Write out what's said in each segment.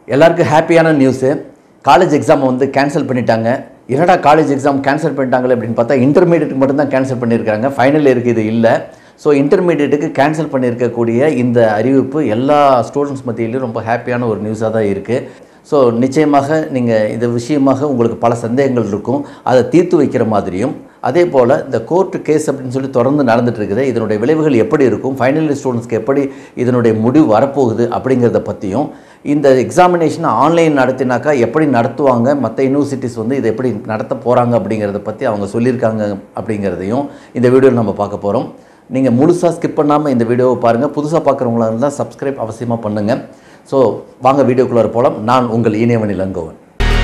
எல்லாருக்கும் ஹாப்பியான news college எக்ஸாமை வந்து கேன்சல் பண்ணிட்டாங்க என்னடா காலேஜ் எக்ஸாம் கேன்சல் பண்ணிட்டாங்களே அப்படின்னு பார்த்தா இன்டர்மீடியட்டுக்கு மட்டும்தான் கேன்சல் பண்ணியிருக்காங்க ஃபைனல் இருக்கு இது இல்லை ஸோ இன்டர்மீடியட்டுக்கு கேன்சல் பண்ணியிருக்கக்கூடிய இந்த அறிவிப்பு எல்லா ஸ்டூடெண்ட்ஸ் மத்தியிலையும் ரொம்ப ஹாப்பியான ஒரு நியூஸாக தான் இருக்குது ஸோ நிச்சயமாக நீங்கள் இந்த விஷயமாக உங்களுக்கு பல சந்தேகங்கள் இருக்கும் அதை தீர்த்து வைக்கிற மாதிரியும் அதே போல் இந்த கோர்ட்டு கேஸ் அப்படின்னு சொல்லி தொடர்ந்து நடந்துட்டு இருக்குது இதனுடைய விளைவுகள் எப்படி இருக்கும் ஃபைனல் ஸ்டூடெண்ட்ஸ்க்கு எப்படி இதனுடைய முடிவு வரப்போகுது அப்படிங்கிறத பற்றியும் இந்த எக்ஸாமினேஷன் ஆன்லைன் நடத்தினாக்கா எப்படி நடத்துவாங்க மற்ற யூனிவர்சிட்டிஸ் வந்து இதை எப்படி நடத்த போகிறாங்க அப்படிங்கிறத பற்றி அவங்க சொல்லியிருக்காங்க அப்படிங்கிறதையும் இந்த வீடியோவில் நம்ம பார்க்க போகிறோம் நீங்கள் முழுசாக ஸ்கிப் பண்ணாமல் இந்த வீடியோவை பாருங்கள் புதுசாக பார்க்குறவங்களா இருந்தால் சப்ஸ்கிரைப் அவசியமாக பண்ணுங்கள் ஸோ வாங்க வீடியோக்குள்ளே போகலாம் நான் உங்கள் இணையவன் இளங்கோவன்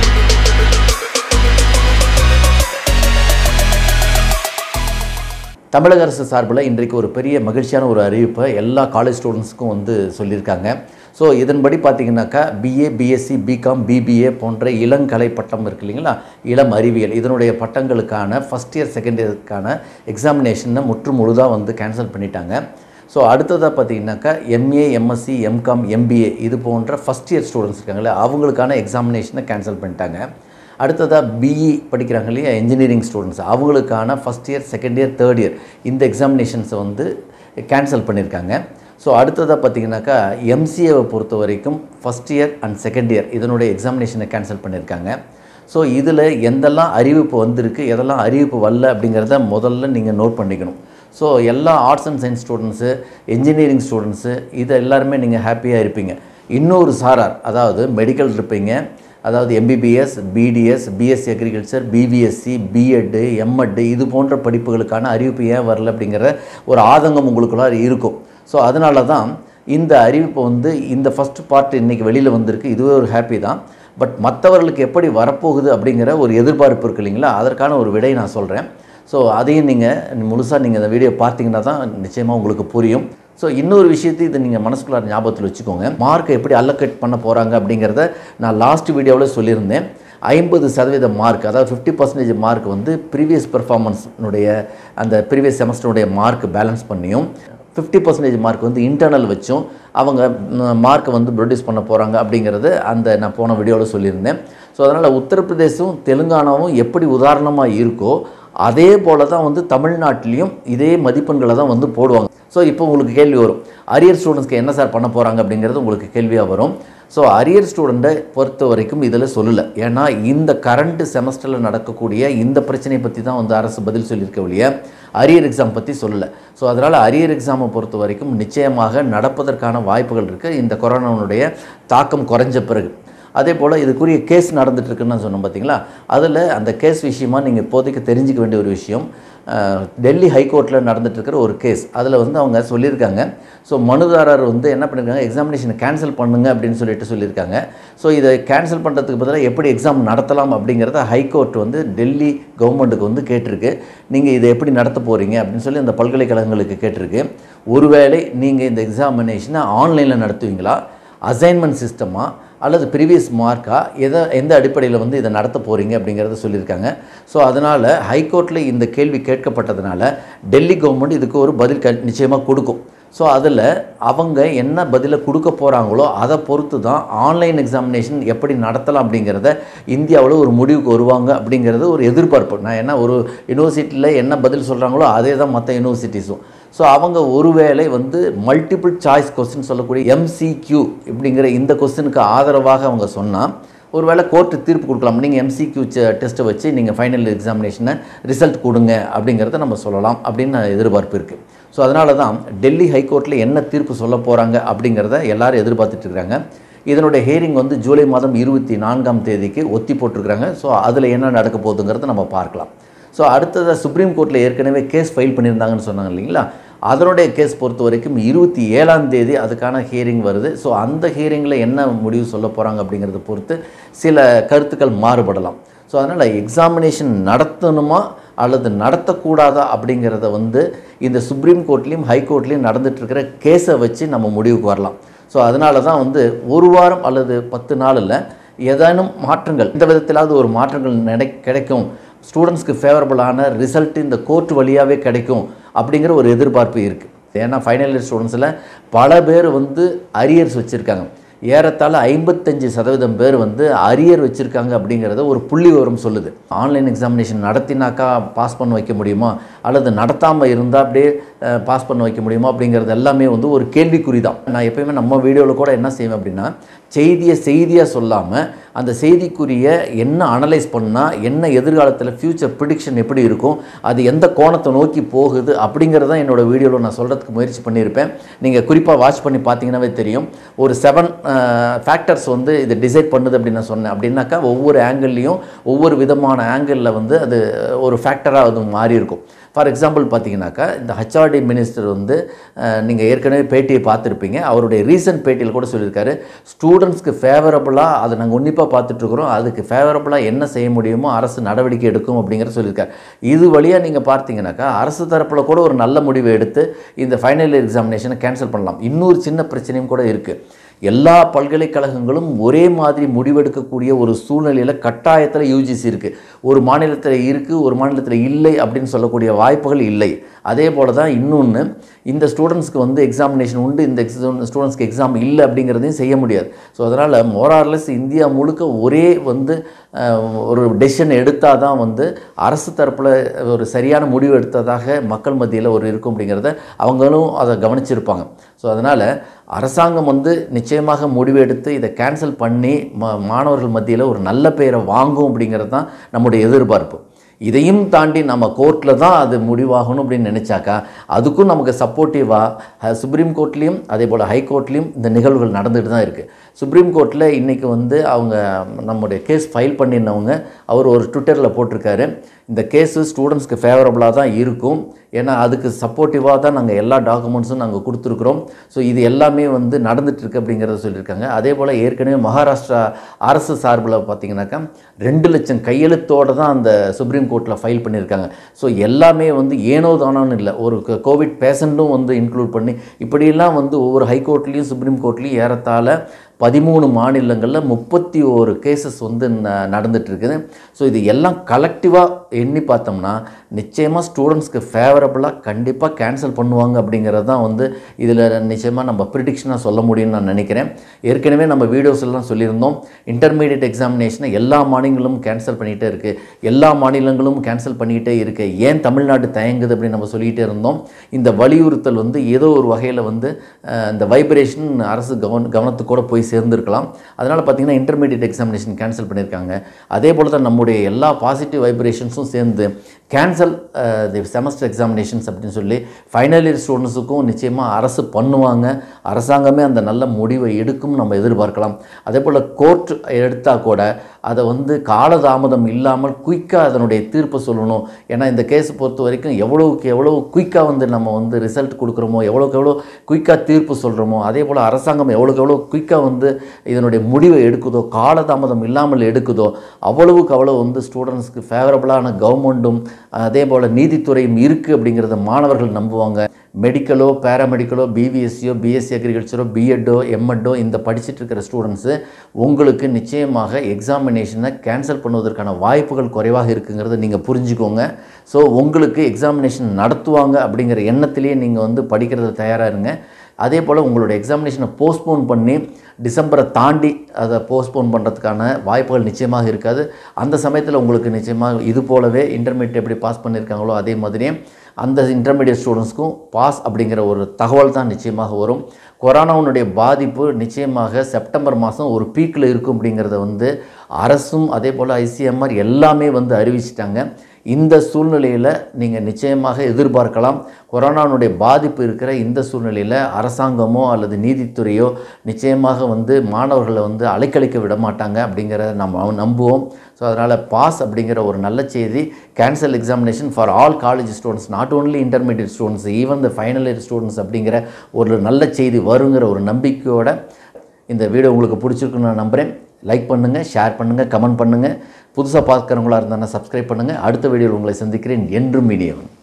தமிழக அரசு சார்பில் இன்றைக்கு ஒரு பெரிய மகிழ்ச்சியான ஒரு அறிவிப்பை எல்லா காலேஜ் ஸ்டூடெண்ட்ஸ்க்கும் வந்து சொல்லியிருக்காங்க ஸோ இதன்படி பார்த்தீங்கன்னாக்கா பிஏ பிஎஸ்சி பிகாம் பிபிஏ போன்ற இளங்கலை பட்டம் இருக்கு இல்லைங்களா இளம் அறிவியல் இதனுடைய பட்டங்களுக்கான ஃபஸ்ட் இயர் செகண்ட் இயருக்கான எக்ஸாமினேஷனை முற்று முழுதாக வந்து கேன்சல் பண்ணிட்டாங்க ஸோ அடுத்ததாக பார்த்தீங்கன்னாக்கா எம்ஏ எம்எஸ்சி எம்காம் எம்பிஏ இது போன்ற ஃபஸ்ட் இயர் ஸ்டூடெண்ட்ஸ் இருக்காங்களே அவங்களுக்கான எக்ஸாமினேஷனை கேன்சல் பண்ணிட்டாங்க அடுத்ததாக பிஇ படிக்கிறாங்க இல்லையா இன்ஜினியரிங் ஸ்டூடெண்ட்ஸ் அவங்களுக்கான first year second year third year இந்த எக்ஸாமினேஷன்ஸை வந்து கேன்சல் பண்ணியிருக்காங்க ஸோ அடுத்ததாக பார்த்தீங்கன்னாக்கா எம்சிஏவை பொறுத்த வரைக்கும் first year and second year இதனுடைய எக்ஸாமினேஷனை கேன்சல் பண்ணியிருக்காங்க ஸோ இதில் எந்தெல்லாம் அறிவிப்பு வந்திருக்கு எதெல்லாம் அறிவிப்பு வரல அப்படிங்கிறத முதல்ல நீங்கள் நோட் பண்ணிக்கணும் ஸோ எல்லா arts and science students engineering students இது எல்லாருமே நீங்கள் ஹாப்பியாக இருப்பீங்க இன்னொரு சாரார் அதாவது மெடிக்கல் இருப்பீங்க அதாவது MBBS BDS BSc agriculture BPSc BEd MEd இது போன்ற படிப்புகளுக்கான அறிவிப்பு ஏன் வரல அப்படிங்கிற ஒரு ஆதங்கம் உங்களுக்குள்ளார இருக்கும் ஸோ அதனால தான் இந்த அறிவிப்பு வந்து இந்த ஃபஸ்ட் பார்ட் இன்றைக்கி வெளியில் வந்திருக்கு இதுவே ஒரு ஹாப்பி தான் பட் மற்றவர்களுக்கு எப்படி வரப்போகுது அப்படிங்கிற ஒரு எதிர்பார்ப்பு இருக்கு இல்லைங்களா அதற்கான ஒரு விடை நான் சொல்கிறேன் ஸோ அதையும் நீங்கள் முழுசாக நீங்கள் இந்த வீடியோ பார்த்தீங்கன்னா தான் நிச்சயமாக உங்களுக்கு புரியும் ஸோ இன்னொரு விஷயத்தை இதை நீங்கள் மனசுக்குள்ளார ஞாபகத்தில் வச்சுக்கோங்க மார்க்கை எப்படி அல்லக்கேட் பண்ண போகிறாங்க அப்படிங்கிறத நான் லாஸ்ட் வீடியோவில் சொல்லியிருந்தேன் ஐம்பது சதவீத மார்க் அதாவது ஃபிஃப்டி பர்சன்டேஜ் மார்க் வந்து ப்ரீவியஸ் பெர்ஃபார்மன்ஸ்னுடைய அந்த ப்ரீவியஸ் செமஸ்டருடைய மார்க் பேலன்ஸ் பண்ணியும் ஃபிஃப்டி பர்சன்டேஜ் மார்க் வந்து இன்டர்னல் வச்சும் அவங்க மார்க்கை வந்து ப்ரொடியூஸ் பண்ண போகிறாங்க அப்படிங்கிறது அந்த நான் போன வீடியோவில் சொல்லியிருந்தேன் ஸோ அதனால் உத்தரப்பிரதேசம் தெலுங்கானாவும் எப்படி உதாரணமாக இருக்கோ அதே போல தான் வந்து தமிழ்நாட்டிலையும் இதே மதிப்பெண்களை தான் வந்து போடுவாங்க ஸோ இப்போ உங்களுக்கு கேள்வி வரும் அரியர் ஸ்டூடெண்ட்ஸ்க்கு என்ன சார் பண்ண போகிறாங்க அப்படிங்கிறது உங்களுக்கு கேள்வியாக வரும் ஸோ அரியர் ஸ்டூடெண்ட்டை பொறுத்த வரைக்கும் இதில் சொல்லலை ஏன்னா இந்த கரண்ட் செமஸ்டரில் நடக்கக்கூடிய இந்த பிரச்சனையை பற்றி தான் வந்து அரசு பதில் சொல்லியிருக்க ஒழிய அரியர் எக்ஸாம் பற்றி சொல்லலை ஸோ அதனால் அரியர் எக்ஸாமை பொறுத்த வரைக்கும் நிச்சயமாக நடப்பதற்கான வாய்ப்புகள் இருக்குது இந்த கொரோனாவுடைய தாக்கம் குறைஞ்ச பிறகு அதே போல் இதுக்குரிய கேஸ் நடந்துட்டுருக்குன்னு சொன்னோம் பார்த்தீங்களா அதில் அந்த கேஸ் விஷயமா நீங்கள் இப்போதைக்கு தெரிஞ்சிக்க வேண்டிய ஒரு விஷயம் டெல்லி ஹைகோர்ட்டில் நடந்துட்டுருக்கிற ஒரு கேஸ் அதில் வந்து அவங்க சொல்லியிருக்காங்க ஸோ மனுதாரர் வந்து என்ன பண்ணியிருக்காங்க எக்ஸாமினேஷனை கேன்சல் பண்ணுங்க அப்படின்னு சொல்லிட்டு சொல்லியிருக்காங்க ஸோ இதை கேன்சல் பண்ணுறதுக்கு பதிலாக எப்படி எக்ஸாம் நடத்தலாம் அப்படிங்கிறத ஹைகோர்ட் வந்து டெல்லி கவர்மெண்ட்டுக்கு வந்து கேட்டிருக்கு நீங்கள் இதை எப்படி நடத்த போகிறீங்க அப்படின்னு சொல்லி அந்த பல்கலைக்கழகங்களுக்கு கேட்டிருக்கு ஒருவேளை நீங்கள் இந்த எக்ஸாமினேஷனை ஆன்லைனில் நடத்துவீங்களா அசைன்மெண்ட் சிஸ்டமாக அல்லது ப்ரீவியஸ் மார்க்காக எதை எந்த அடிப்படையில் வந்து இதை நடத்த போகிறீங்க அப்படிங்கிறத சொல்லியிருக்காங்க ஸோ அதனால் ஹைகோர்ட்டில் இந்த கேள்வி கேட்கப்பட்டதுனால டெல்லி கவர்மெண்ட் இதுக்கு ஒரு பதில் க நிச்சயமாக கொடுக்கும் ஸோ அதில் அவங்க என்ன பதிலை கொடுக்க போகிறாங்களோ அதை பொறுத்து தான் ஆன்லைன் எக்ஸாமினேஷன் எப்படி நடத்தலாம் அப்படிங்கிறத இந்தியாவில் ஒரு முடிவுக்கு வருவாங்க அப்படிங்கிறது ஒரு எதிர்பார்ப்பு நான் என்ன ஒரு யூனிவர்சிட்டியில் என்ன பதில் சொல்கிறாங்களோ அதே தான் மற்ற யூனிவர்சிட்டிஸும் ஸோ அவங்க ஒருவேளை வந்து மல்டிபிள் சாய்ஸ் கொஸ்டின் சொல்லக்கூடிய எம்சிக்யூ இப்படிங்கிற இந்த கொஸ்டினுக்கு ஆதரவாக அவங்க சொன்னால் ஒருவேளை கோர்ட்டு தீர்ப்பு கொடுக்கலாம் நீங்கள் எம்சிக்யூ டெஸ்ட்டை வச்சு நீங்கள் ஃபைனல் எக்ஸாமினேஷனை ரிசல்ட் கொடுங்க அப்படிங்கிறத நம்ம சொல்லலாம் அப்படின்னு எதிர்பார்ப்பு இருக்குது ஸோ அதனால தான் டெல்லி ஹைகோர்ட்டில் என்ன தீர்ப்பு சொல்ல போகிறாங்க அப்படிங்கிறத எல்லாரும் எதிர்பார்த்துட்டு இருக்கிறாங்க இதனுடைய ஹியரிங் வந்து ஜூலை மாதம் இருபத்தி நான்காம் தேதிக்கு ஒத்தி போட்டிருக்கிறாங்க ஸோ அதில் என்ன நடக்க போகுதுங்கிறத நம்ம பார்க்கலாம் ஸோ அடுத்ததாக சுப்ரீம் கோர்ட்டில் ஏற்கனவே கேஸ் ஃபைல் பண்ணியிருந்தாங்கன்னு சொன்னாங்க இல்லைங்களா அதனுடைய கேஸ் பொறுத்த வரைக்கும் இருபத்தி ஏழாம் தேதி அதுக்கான ஹியரிங் வருது ஸோ அந்த ஹியரிங்கில் என்ன முடிவு சொல்ல போகிறாங்க அப்படிங்கிறத பொறுத்து சில கருத்துக்கள் மாறுபடலாம் ஸோ அதனால் எக்ஸாமினேஷன் நடத்தணுமா அல்லது நடத்தக்கூடாதா அப்படிங்கிறத வந்து இந்த சுப்ரீம் கோர்ட்லேயும் ஹைகோர்ட்லேயும் நடந்துகிட்ருக்கிற கேஸை வச்சு நம்ம முடிவுக்கு வரலாம் ஸோ அதனால தான் வந்து ஒரு வாரம் அல்லது பத்து நாளில் ஏதேனும் மாற்றங்கள் இந்த விதத்திலாவது ஒரு மாற்றங்கள் நடை கிடைக்கும் ஸ்டூடெண்ட்ஸ்க்கு ஃபேவரபுளான ரிசல்ட் இந்த கோர்ட் வழியாகவே கிடைக்கும் அப்படிங்கிற ஒரு எதிர்பார்ப்பு இருக்குது ஏன்னா ஃபைனல் இயர் ஸ்டூடெண்ட்ஸில் பல பேர் வந்து அரியர்ஸ் வச்சுருக்காங்க ஏறத்தாழ ஐம்பத்தஞ்சு சதவீதம் பேர் வந்து அரியர் வச்சுருக்காங்க அப்படிங்கிறத ஒரு புள்ளி விவரம் சொல்லுது ஆன்லைன் எக்ஸாமினேஷன் நடத்தினாக்கா பாஸ் பண்ண வைக்க முடியுமா அல்லது நடத்தாமல் இருந்தால் அப்படியே பாஸ் பண்ண வைக்க முடியுமா அப்படிங்கிறது எல்லாமே வந்து ஒரு கேள்விக்குறி தான் நான் எப்பயுமே நம்ம வீடியோவில் கூட என்ன செய்வேன் அப்படின்னா செய்தியை செய்தியாக சொல்லாமல் அந்த செய்திக்குரிய என்ன அனலைஸ் பண்ணால் என்ன எதிர்காலத்தில் ஃப்யூச்சர் ப்ரிடிக்ஷன் எப்படி இருக்கும் அது எந்த கோணத்தை நோக்கி போகுது அப்படிங்கிறத என்னோட வீடியோவில் நான் சொல்கிறதுக்கு முயற்சி பண்ணியிருப்பேன் நீங்கள் குறிப்பாக வாட்ச் பண்ணி பார்த்தீங்கன்னாவே தெரியும் ஒரு செவன் ஃபேக்டர்ஸ் வந்து இது டிசைட் பண்ணுது அப்படின்னு நான் சொன்னேன் அப்படின்னாக்கா ஒவ்வொரு ஆங்கிள்லேயும் ஒவ்வொரு விதமான ஆங்கிளில் வந்து அது ஒரு ஃபேக்டராக அது மாறி இருக்கும் ஃபார் எக்ஸாம்பிள் பார்த்தீங்கன்னாக்கா இந்த ஹச்ஆர்டி மினிஸ்டர் வந்து நீங்கள் ஏற்கனவே பேட்டியை பார்த்துருப்பீங்க அவருடைய ரீசன்ட் பேட்டியில் கூட சொல்லியிருக்காரு ஸ்டூடெண்ட்ஸ்க்கு ஃபேவரபுளாக அதை நாங்கள் உன்னிப்பாக பார்த்துட்ருக்குறோம் அதுக்கு ஃபேவரபுளாக என்ன செய்ய முடியுமோ அரசு நடவடிக்கை எடுக்கும் அப்படிங்கிற சொல்லியிருக்காரு இது வழியாக நீங்கள் பார்த்தீங்கன்னாக்கா அரசு தரப்பில் கூட ஒரு நல்ல முடிவை எடுத்து இந்த ஃபைனல் எக்ஸாமினேஷனை கேன்சல் பண்ணலாம் இன்னொரு சின்ன பிரச்சனையும் கூட இருக்குது எல்லா பல்கலைக்கழகங்களும் ஒரே மாதிரி முடிவெடுக்கக்கூடிய ஒரு சூழ்நிலையில் கட்டாயத்தில் யூஜிசி இருக்குது ஒரு மாநிலத்தில் இருக்குது ஒரு மாநிலத்தில் இல்லை அப்படின்னு சொல்லக்கூடிய வாய்ப்புகள் இல்லை அதே போல் தான் இன்னொன்று இந்த ஸ்டூடெண்ட்ஸ்க்கு வந்து எக்ஸாமினேஷன் உண்டு இந்த எக்ஸாம் ஸ்டூடெண்ட்ஸ்க்கு எக்ஸாம் இல்லை அப்படிங்கிறதையும் செய்ய முடியாது ஸோ அதனால் மோரார்லெஸ் இந்தியா முழுக்க ஒரே வந்து ஒரு டெசிஷன் எடுத்தால் தான் வந்து அரசு தரப்பில் ஒரு சரியான முடிவு எடுத்ததாக மக்கள் மத்தியில் ஒரு இருக்கும் அப்படிங்கிறத அவங்களும் அதை கவனிச்சிருப்பாங்க ஸோ அதனால் அரசாங்கம் வந்து நிச்சயமாக முடிவெடுத்து இதை கேன்சல் பண்ணி ம மாணவர்கள் மத்தியில் ஒரு நல்ல பெயரை வாங்கும் அப்படிங்கிறது தான் நம்முடைய எதிர்பார்ப்பு இதையும் தாண்டி நம்ம கோர்ட்டில் தான் அது முடிவாகணும் அப்படின்னு நினச்சாக்கா அதுக்கும் நமக்கு சப்போர்ட்டிவாக சுப்ரீம் கோர்ட்லேயும் அதே போல் ஹை கோர்ட்லேயும் இந்த நிகழ்வுகள் நடந்துட்டு தான் இருக்குது சுப்ரீம் கோர்ட்டில் இன்றைக்கி வந்து அவங்க நம்முடைய கேஸ் ஃபைல் பண்ணியிருந்தவங்க அவர் ஒரு ட்விட்டரில் போட்டிருக்காரு இந்த கேஸு ஸ்டூடெண்ட்ஸ்க்கு ஃபேவரபுளாக தான் இருக்கும் ஏன்னா அதுக்கு சப்போர்ட்டிவாக தான் நாங்கள் எல்லா டாக்குமெண்ட்ஸும் நாங்கள் கொடுத்துருக்குறோம் ஸோ இது எல்லாமே வந்து நடந்துகிட்ருக்கு அப்படிங்கிறத சொல்லியிருக்காங்க அதே போல் ஏற்கனவே மகாராஷ்டிரா அரசு சார்பில் பார்த்தீங்கன்னாக்கா ரெண்டு லட்சம் கையெழுத்தோடு தான் அந்த சுப்ரீம் கோர்ட்டில் ஃபைல் பண்ணியிருக்காங்க ஸோ எல்லாமே வந்து ஏனோ தானோன்னு இல்லை ஒரு கோவிட் பேஷண்ட்டும் வந்து இன்க்ளூட் பண்ணி இப்படியெல்லாம் வந்து ஒவ்வொரு ஹைகோர்ட்லேயும் சுப்ரீம் கோர்ட்லேயும் ஏறத்தாழ பதிமூணு மாநிலங்களில் முப்பத்தி ஓரு கேசஸ் வந்து நடந்துகிட்ருக்குது ஸோ இது எல்லாம் கலெக்டிவாக எண்ணி பார்த்தோம்னா நிச்சயமாக ஸ்டூடெண்ட்ஸ்க்கு ஃபேவரபுளாக கண்டிப்பாக கேன்சல் பண்ணுவாங்க அப்படிங்கிறது தான் வந்து இதில் நிச்சயமாக நம்ம ப்ரிடிக்ஷனாக சொல்ல முடியும்னு நான் நினைக்கிறேன் ஏற்கனவே நம்ம வீடியோஸ் எல்லாம் சொல்லியிருந்தோம் இன்டர்மீடியட் எக்ஸாமினேஷனை எல்லா மாநிலங்களும் கேன்சல் பண்ணிகிட்டே இருக்குது எல்லா மாநிலங்களும் கேன்சல் பண்ணிக்கிட்டே இருக்கு ஏன் தமிழ்நாடு தயங்குது அப்படின்னு நம்ம சொல்லிகிட்டே இருந்தோம் இந்த வலியுறுத்தல் வந்து ஏதோ ஒரு வகையில் வந்து இந்த வைப்ரேஷன் அரசு கவன கவனத்துக்கு கூட போய் சேர்ந்துருக்கலாம் அதனால் பார்த்திங்கன்னா இன்டர்மீடியட் எக்ஸாமினேஷன் கேன்சல் பண்ணியிருக்காங்க அதே போல் தான் நம்முடைய எல்லா பாசிட்டிவ் வைப்ரேஷன்ஸும் சேர்ந்து கேன்சல் தி செமஸ்டர் எக்ஸாமினேஷன்ஸ் அப்படின்னு சொல்லி ஃபைனல் இயர் ஸ்டூடெண்ட்ஸுக்கும் நிச்சயமாக அரசு பண்ணுவாங்க அரசாங்கமே அந்த நல்ல முடிவை எடுக்கும் நம்ம எதிர்பார்க்கலாம் அதே போல் கோர்ட் எடுத்தால் கூட அதை வந்து காலதாமதம் இல்லாமல் குயிக்காக அதனுடைய தீர்ப்பை சொல்லணும் ஏன்னா இந்த கேஸ் பொறுத்த வரைக்கும் எவ்வளவுக்கு எவ்வளோ குயிக்காக வந்து நம்ம வந்து ரிசல்ட் கொடுக்குறோமோ எவ்வளோக்கு எவ்வளோ குயிக்காக தீர்ப்பு சொல்கிறோமோ அதே போல் அரசாங்கம் எவ்வளோக்கு எவ்வளோ குயிக்காக வந்து இதனுடைய முடிவை எடுக்குதோ காலதாமதம் இல்லாமல் எடுக்குதோ அவ்வளவுக்கு அவ்வளோ வந்து ஸ்டூடெண்ட்ஸ்க்கு ஃபேவரபுளான கவர்மெண்ட்டும் அதே போல் நீதித்துறையும் இருக்குது அப்படிங்கிறத மாணவர்கள் நம்புவாங்க மெடிக்கலோ பேராமெடிக்கலோ பிவிஎஸ்சியோ பிஎஸ்சி அக்ரிகல்ச்சரோ பிஎட்டோ எம்எட்டோ இந்த படிச்சுட்டு இருக்கிற ஸ்டூடெண்ட்ஸு உங்களுக்கு நிச்சயமாக எக்ஸாமினேஷனை கேன்சல் பண்ணுவதற்கான வாய்ப்புகள் குறைவாக இருக்குங்கிறத நீங்கள் புரிஞ்சுக்கோங்க ஸோ உங்களுக்கு எக்ஸாமினேஷன் நடத்துவாங்க அப்படிங்கிற எண்ணத்திலேயே நீங்கள் வந்து படிக்கிறது தயாராக இருங்க அதே போல் உங்களோட எக்ஸாமினேஷனை போஸ்ட்போன் பண்ணி டிசம்பரை தாண்டி அதை போஸ்ட்போன் பண்ணுறதுக்கான வாய்ப்புகள் நிச்சயமாக இருக்காது அந்த சமயத்தில் உங்களுக்கு நிச்சயமாக இது போலவே இன்டர்மீடியட் எப்படி பாஸ் பண்ணியிருக்காங்களோ அதே மாதிரியே அந்த இன்டர்மீடியட் ஸ்டூடெண்ட்ஸ்க்கும் பாஸ் அப்படிங்கிற ஒரு தகவல் தான் நிச்சயமாக வரும் கொரோனாவுனுடைய பாதிப்பு நிச்சயமாக செப்டம்பர் மாதம் ஒரு பீக்கில் இருக்கும் அப்படிங்கிறத வந்து அரசும் அதே போல் ஐசிஎம்ஆர் எல்லாமே வந்து அறிவிச்சிட்டாங்க இந்த சூழ்நிலையில் நீங்கள் நிச்சயமாக எதிர்பார்க்கலாம் கொரோனாவுடைய பாதிப்பு இருக்கிற இந்த சூழ்நிலையில் அரசாங்கமோ அல்லது நீதித்துறையோ நிச்சயமாக வந்து மாணவர்களை வந்து அலைக்கழிக்க விட மாட்டாங்க அப்படிங்கிறத நம்ம நம்புவோம் ஸோ அதனால் பாஸ் அப்படிங்கிற ஒரு நல்ல செய்தி cancel examination for all college students not only intermediate students even the final year students அப்படிங்கிற ஒரு நல்ல செய்தி வருங்கிற ஒரு நம்பிக்கையோட இந்த வீடியோ உங்களுக்கு பிடிச்சிருக்குன்னு நான் நம்புகிறேன் லைக் பண்ணுங்கள் ஷேர் பண்ணுங்கள் கமெண்ட் பண்ணுங்கள் புதுசாக பார்க்குறவங்களா இருந்தால் சப்ஸ்கிரைப் பண்ணுங்கள் அடுத்த வீடியோவில் உங்களை சந்திக்கிறேன் என்றும் இனியவன்